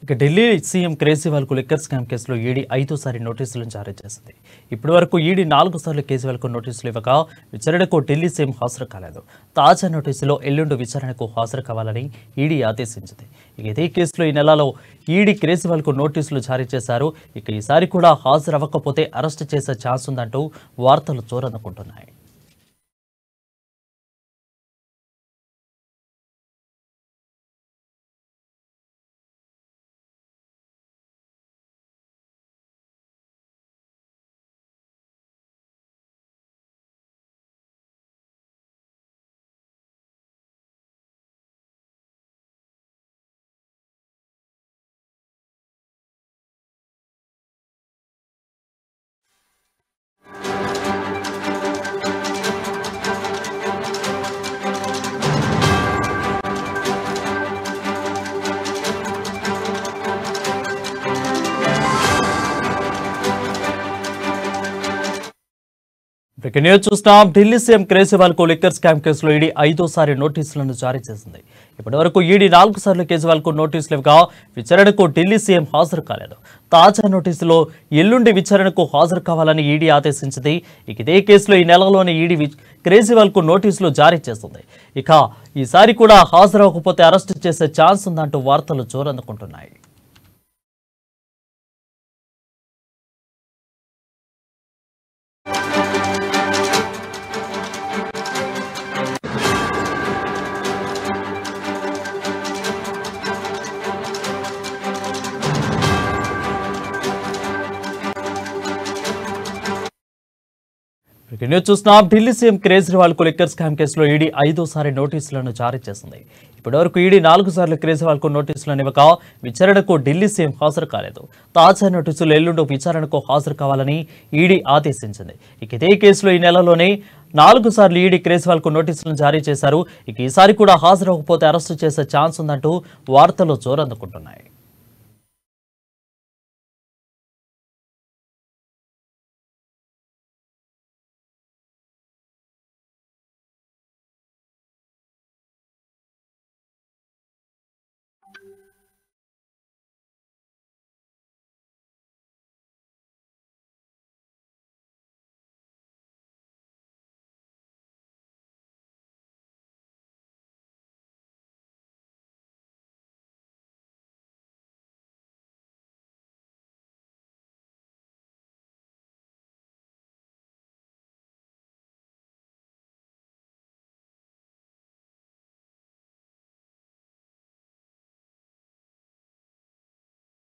ఇక ఢిల్లీ సీఎం కేజ్రీవాల్ కు liquor scam కేసులో ఈడీ ఐదోసారి నోటీసులను జారీ చేసింది ఇప్పటి వరకు ఈడీ నాలుగు సార్లు కేజ్రీవాల్ కు నోటీసులు ఇవ్వగా విచారణకు ఢిల్లీ సీఎం హాజరు కాలేదు తాజా నోటీసులో ఎల్లుండి విచారణకు హాజరు కావాలని ఈడీ ఆదేశించింది ఇక ఇదే కేసులో ఈ నెలలో ఈడీ కేజ్రీవాల్ కు నోటీసులు జారీ చేశారు ఇక ఈసారి కూడా హాజరు అవ్వకపోతే అరెస్ట్ చేసే ఛాన్స్ ఉందంటూ వార్తలు చోరందుకుంటున్నాయి బ్రేకింగ్ న్యూస్ చూస్తున్నాం ఢిల్లీ సీఎం కేజ్రీవాల్ కు లిక్కర్ స్కామ్ కేసులో ఈడీ ఐదోసారి నోటీసులను జారీ చేసింది ఇప్పటి వరకు ఈడీ నాలుగు సార్లు కేజ్రీవాల్ కు నోటీసులు ఇవ్వగా విచారణకు ఢిల్లీ సీఎం హాజరు కాలేదు తాజా నోటీసులో ఎల్లుండి విచారణకు హాజరు కావాలని ఈడీ ఆదేశించింది ఇక ఇదే కేసులో ఈ నెలలోనే ఈడీ వి- కేజ్రీవాల్ కు నోటీసులు జారీ చేస్తుంది ఇక ఈసారి కూడా హాజరవ్వకపోతే అరెస్ట్ చేసే ఛాన్స్ ఉందంటూ వార్తలు జోరందుకుంటున్నాయి బ్రేకింగ్ న్యూస్ చూస్తున్నాం ఢిల్లీ సీఎం కేజ్రీవాల్ కు లిక్కర్ స్కామ్ కేసులో ఈడీ ఐదోసారి నోటీసులను జారీ చేసింది ఇప్పటివరకు ఈడీ నాలుగు సార్లు కేజ్రీవాల్ కు నోటీసులను ఇవ్వక విచారణకు ఢిల్లీ సీఎం హాజరు కాలేదు తాజా నోటీసులు ఎల్లుండి విచారణకు హాజరు కావాలని ఈడీ ఆదేశించింది ఇక ఇదే కేసులో ఈ నెలలోనే నాలుగు సార్లు ఈడీ కేజ్రీవాల్ కు నోటీసులను జారీ చేశారు ఇక ఈసారి కూడా హాజరవ్వకపోతే అరెస్టు చేసే ఛాన్స్ ఉందంటూ వార్తలు జోరందుకుంటున్నాయి